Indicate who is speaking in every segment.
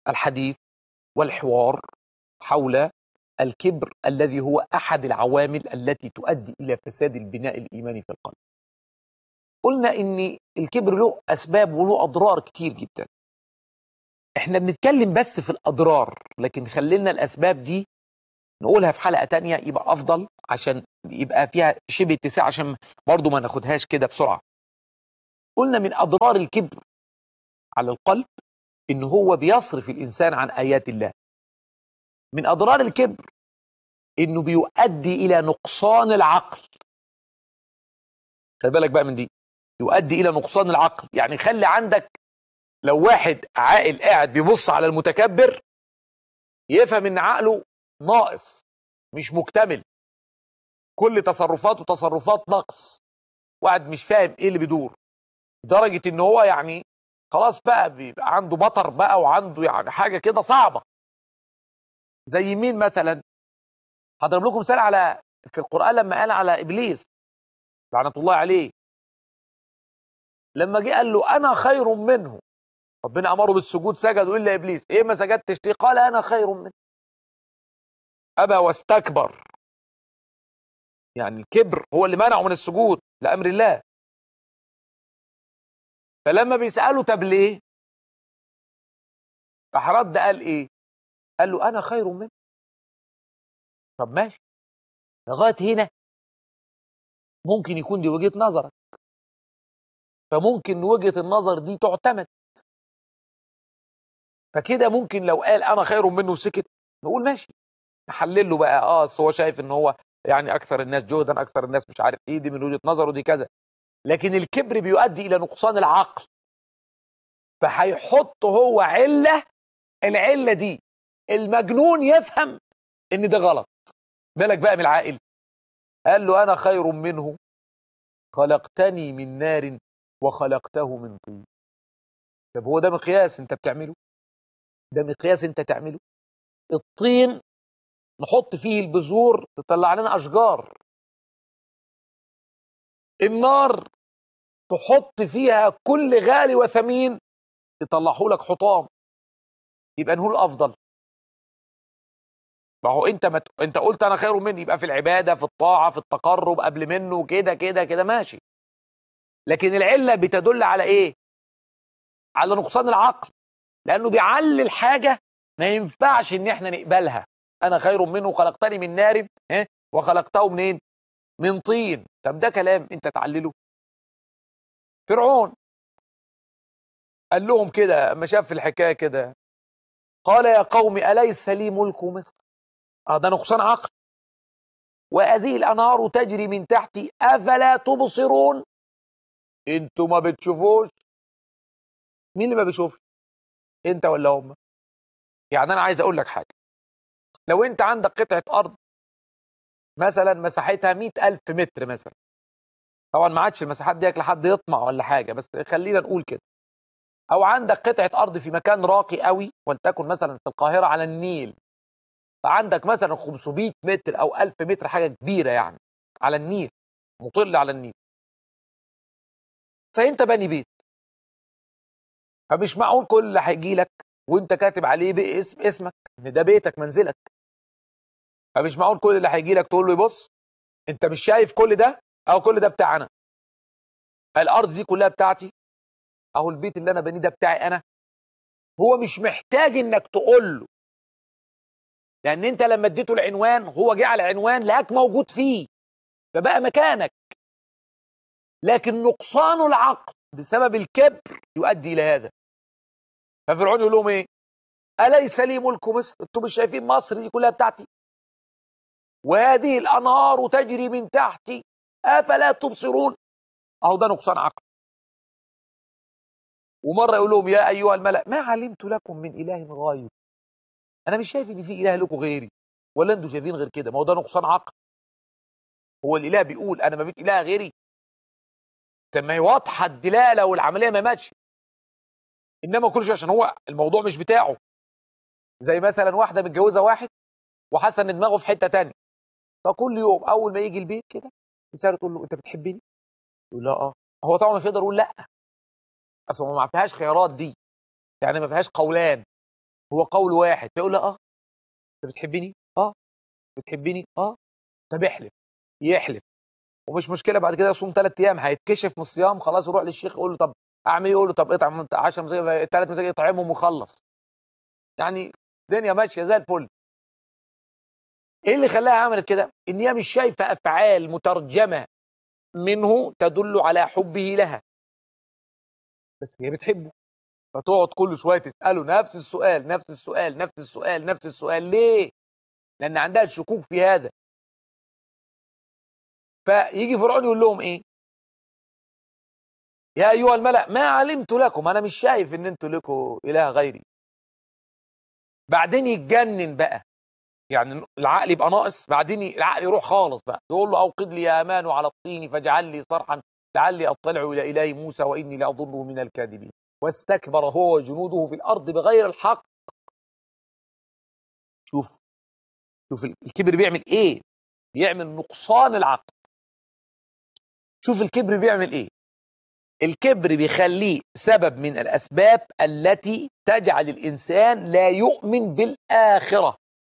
Speaker 1: الحديث والحوار حول الكبر الذي هو أحد العوامل التي تؤدي إلى فساد البناء الإيماني في القلب قلنا إن الكبر له أسباب وله أضرار كتير جدا احنا بنتكلم بس في الأضرار لكن خلينا الأسباب دي نقولها في حلقة تانية يبقى أفضل عشان يبقى فيها شبه اتساع عشان برضو ما ناخدهاش كده بسرعة قلنا من أضرار الكبر على القلب إن هو بيصرف الإنسان عن آيات الله من أضرار الكبر إنه بيؤدي إلى نقصان العقل خلي بالك بقى من دي يؤدي إلى نقصان العقل يعني خلي عندك لو واحد عاقل قاعد بيبص على المتكبر يفهم إن عقله ناقص مش مكتمل كل تصرفاته تصرفات نقص واحد مش فاهم ايه اللي بيدور لدرجه ان هو يعني خلاص بقى بيبقى عنده بطر بقى وعنده يعني حاجه كده صعبه زي مين مثلا هضرب لكم مثال على في القران لما قال على ابليس لعنه الله عليه لما جه قال له انا خير منه ربنا امره بالسجود سجدوا الا ابليس ايه ما سجدتش ليه قال انا خير منه ابى واستكبر يعني الكبر هو اللي منعه من السجود لامر الله فلما بيساله طب ليه راح رد قال ايه قال له انا خير منه طب ماشي لغايه هنا ممكن يكون دي وجهه نظرك فممكن وجهه النظر دي تعتمد فكده ممكن لو قال انا خير منه وسكت نقول ماشي نحلل له بقى اه أصل هو شايف ان هو يعني اكثر الناس جهدا اكثر الناس مش عارف ايه دي من وجهه نظره دي كذا لكن الكبر بيؤدي الى نقصان العقل فهيحط هو عله العله دي المجنون يفهم ان ده غلط بالك بقى من العاقل قال له انا خير منه خلقتني من نار وخلقته من طين طب هو ده مقياس انت بتعمله ده مقياس انت تعمله الطين نحط فيه البذور تطلع لنا اشجار النار تحط فيها كل غالي وثمين يطلعه لك حطام يبقى نقول الافضل ما هو انت مت... انت قلت انا خير مني يبقى في العباده في الطاعه في التقرب قبل منه كده كده كده ماشي لكن العله بتدل على ايه على نقصان العقل لانه بيعلل حاجه ما ينفعش ان احنا نقبلها انا خير منه خلقتني من نار وخلقته منين من طين طب ده كلام انت تعلله فرعون قال لهم كده اما شاف الحكايه كده قال يا قوم اليس لي ملك مصر اه ده نقصان عقل وهذه الانهار تجري من تحتي افلا تبصرون انتوا ما بتشوفوش مين اللي ما بيشوفش انت ولا هم يعني انا عايز اقول لك حاجه لو انت عندك قطعه ارض مثلا مساحتها مئة ألف متر مثلا طبعا ما عادش المساحات دي لحد يطمع ولا حاجه بس خلينا نقول كده او عندك قطعه ارض في مكان راقي قوي ولتكن مثلا في القاهره على النيل فعندك مثلا 500 متر او 1000 متر حاجه كبيره يعني على النيل مطل على النيل فانت بني بيت فمش معقول كل اللي هيجي لك وانت كاتب عليه باسم اسمك ان ده بيتك منزلك فمش معقول كل اللي هيجي لك تقول له بص انت مش شايف كل ده او كل ده بتاعنا الارض دي كلها بتاعتي اهو البيت اللي انا بنيه ده بتاعي انا هو مش محتاج انك تقول له لان انت لما اديته العنوان هو جه على العنوان لقاك موجود فيه فبقى مكانك لكن نقصان العقل بسبب الكبر يؤدي الى هذا ففرعون يقول لهم ايه اليس لي ملك مصر انتم مش شايفين مصر دي كلها بتاعتي وهذه الانهار تجري من تحتي افلا تبصرون اهو ده نقصان عقل ومره يقول لهم يا ايها الملا ما علمت لكم من اله غير انا مش شايف ان في اله لكم غيري ولا انتوا شايفين غير كده ما هو ده نقصان عقل هو الاله بيقول انا ما فيش اله غيري طب ما هي واضحه الدلاله والعمليه ما ماتش انما كل شيء عشان هو الموضوع مش بتاعه زي مثلا واحده متجوزه واحد وحاسه ان دماغه في حته تانية فكل يوم اول ما يجي البيت كده تساله تقول له انت بتحبني يقول لا اه هو طبعا مش هيقدر يقول لا اصل ما فيهاش خيارات دي يعني ما فيهاش قولان هو قول واحد فيقول له اه انت بتحبني اه بتحبني اه طب احلف يحلف ومش مشكله بعد كده يصوم ثلاث ايام هيتكشف من الصيام خلاص يروح للشيخ يقول له طب اعمل ايه يقول له طب اطعم 10 مساجين ثلاث مساجين اطعمهم وخلص يعني الدنيا ماشيه زي الفل ايه اللي خلاها عملت كده ان هي مش شايفه افعال مترجمه منه تدل على حبه لها بس هي بتحبه فتقعد كل شويه تساله نفس السؤال نفس السؤال نفس السؤال نفس السؤال ليه لان عندها شكوك في هذا فيجي فرعون يقول لهم ايه يا ايها الملا ما علمت لكم انا مش شايف ان انتوا لكم اله غيري بعدين يتجنن بقى يعني العقل يبقى ناقص بعدين العقل يروح خالص بقى يقول له اوقد لي يا امان على الطين فاجعل لي صرحا لعلي اطلع الى اله موسى واني لاظنه من الكاذبين واستكبر هو وجنوده في الارض بغير الحق شوف شوف الكبر بيعمل ايه بيعمل نقصان العقل شوف الكبر بيعمل ايه الكبر بيخليه سبب من الاسباب التي تجعل الانسان لا يؤمن بالاخره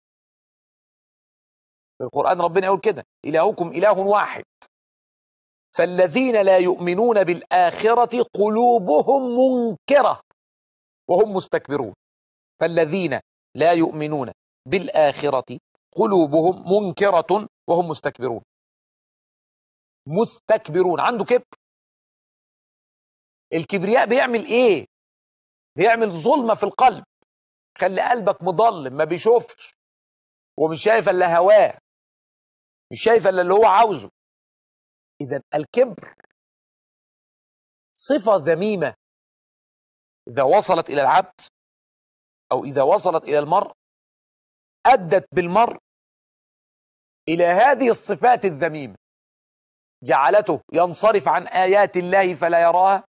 Speaker 1: في القران ربنا يقول كده الهكم اله واحد فالذين لا يؤمنون بالاخره قلوبهم منكره وهم مستكبرون فالذين لا يؤمنون بالاخره قلوبهم منكره وهم مستكبرون مستكبرون عنده كبر الكبرياء بيعمل ايه بيعمل ظلمة في القلب خلي قلبك مضلم ما بيشوفش ومش شايف الا هواه مش شايف الا اللي هو عاوزه اذا الكبر صفة ذميمة إذا وصلت إلى العبد أو إذا وصلت إلى المرء أدت بالمرء إلى هذه الصفات الذميمة جعلته ينصرف عن آيات الله فلا يراها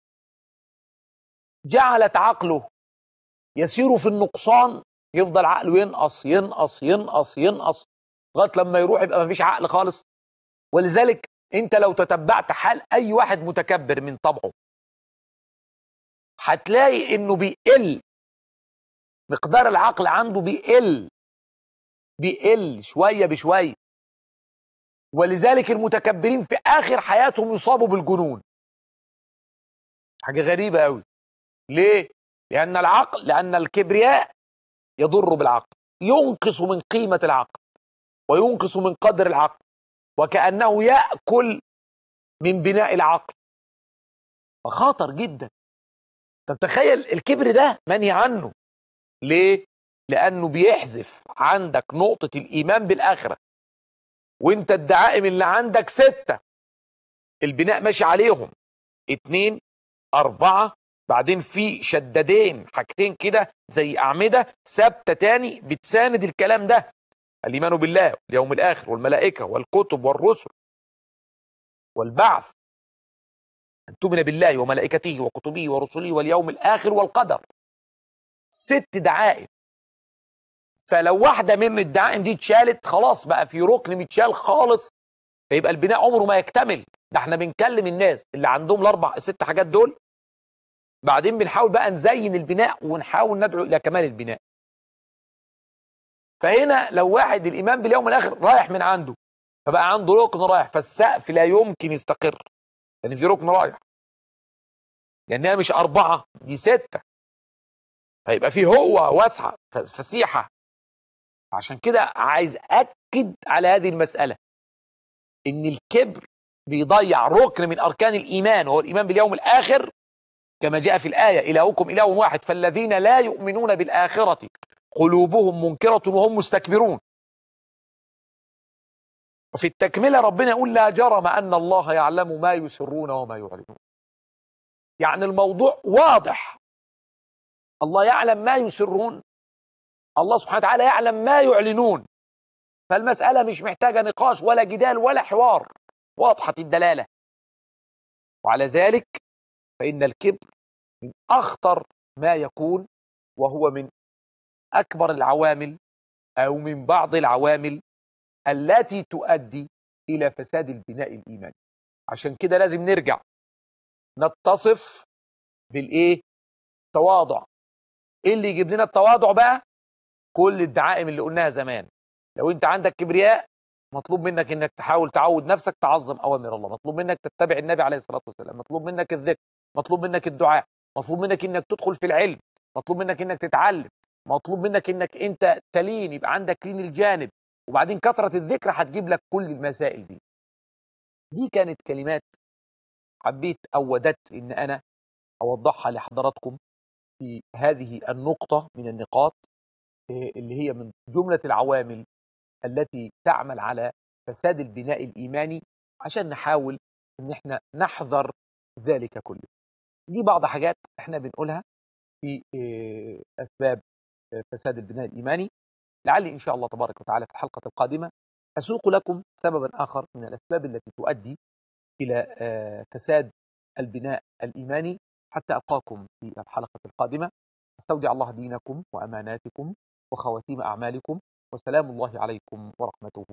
Speaker 1: جعلت عقله يسير في النقصان يفضل عقله ينقص ينقص ينقص ينقص لغايه لما يروح يبقى مفيش عقل خالص ولذلك انت لو تتبعت حال اي واحد متكبر من طبعه هتلاقي انه بيقل مقدار العقل عنده بيقل بيقل شويه بشويه ولذلك المتكبرين في اخر حياتهم يصابوا بالجنون حاجه غريبه قوي ليه لان العقل لان الكبرياء يضر بالعقل ينقص من قيمه العقل وينقص من قدر العقل وكانه ياكل من بناء العقل فخطر جدا طب تخيل الكبر ده منهي عنه ليه لانه بيحذف عندك نقطه الايمان بالاخره وانت الدعائم اللي عندك ستة البناء ماشي عليهم اتنين اربعة بعدين في شدادين حاجتين كده زي اعمدة ثابتة تاني بتساند الكلام ده الايمان بالله واليوم الاخر والملائكة والكتب والرسل والبعث ان تؤمن بالله وملائكته وكتبه ورسله واليوم الاخر والقدر ست دعائم فلو واحده من الدعائم دي اتشالت خلاص بقى في ركن متشال خالص فيبقى البناء عمره ما يكتمل ده احنا بنكلم الناس اللي عندهم الاربع الست حاجات دول بعدين بنحاول بقى نزين البناء ونحاول ندعو الى كمال البناء فهنا لو واحد الايمان باليوم الاخر رايح من عنده فبقى عنده ركن رايح فالسقف لا يمكن يستقر لان يعني في ركن رايح لانها مش اربعه دي سته فيبقى في هو واسعه فسيحه عشان كده عايز اكد على هذه المساله ان الكبر بيضيع ركن من اركان الايمان وهو الايمان باليوم الاخر كما جاء في الايه الهكم اله واحد فالذين لا يؤمنون بالاخره قلوبهم منكره وهم مستكبرون وفي التكمله ربنا يقول لا جرم ان الله يعلم ما يسرون وما يعلنون يعني الموضوع واضح الله يعلم ما يسرون الله سبحانه وتعالى يعلم ما يعلنون فالمسألة مش محتاجة نقاش ولا جدال ولا حوار واضحة الدلالة وعلى ذلك فإن الكبر من أخطر ما يكون وهو من أكبر العوامل أو من بعض العوامل التي تؤدي إلى فساد البناء الإيماني عشان كده لازم نرجع نتصف بالإيه؟ تواضع إيه اللي يجيب لنا التواضع بقى؟ كل الدعائم اللي قلناها زمان لو انت عندك كبرياء مطلوب منك انك تحاول تعود نفسك تعظم اوامر الله مطلوب منك تتبع النبي عليه الصلاه والسلام مطلوب منك الذكر مطلوب منك الدعاء مطلوب منك انك تدخل في العلم مطلوب منك انك تتعلم مطلوب منك انك انت تلين يبقى عندك لين الجانب وبعدين كثره الذكر هتجيب لك كل المسائل دي دي كانت كلمات حبيت او وددت ان انا اوضحها لحضراتكم في هذه النقطه من النقاط اللي هي من جمله العوامل التي تعمل على فساد البناء الايماني عشان نحاول ان احنا نحذر ذلك كله دي بعض حاجات احنا بنقولها في اسباب فساد البناء الايماني لعلي ان شاء الله تبارك وتعالى في الحلقه القادمه اسوق لكم سببا اخر من الاسباب التي تؤدي الى فساد البناء الايماني حتى القاكم في الحلقه القادمه استودع الله دينكم واماناتكم وخواتيم اعمالكم وسلام الله عليكم ورحمته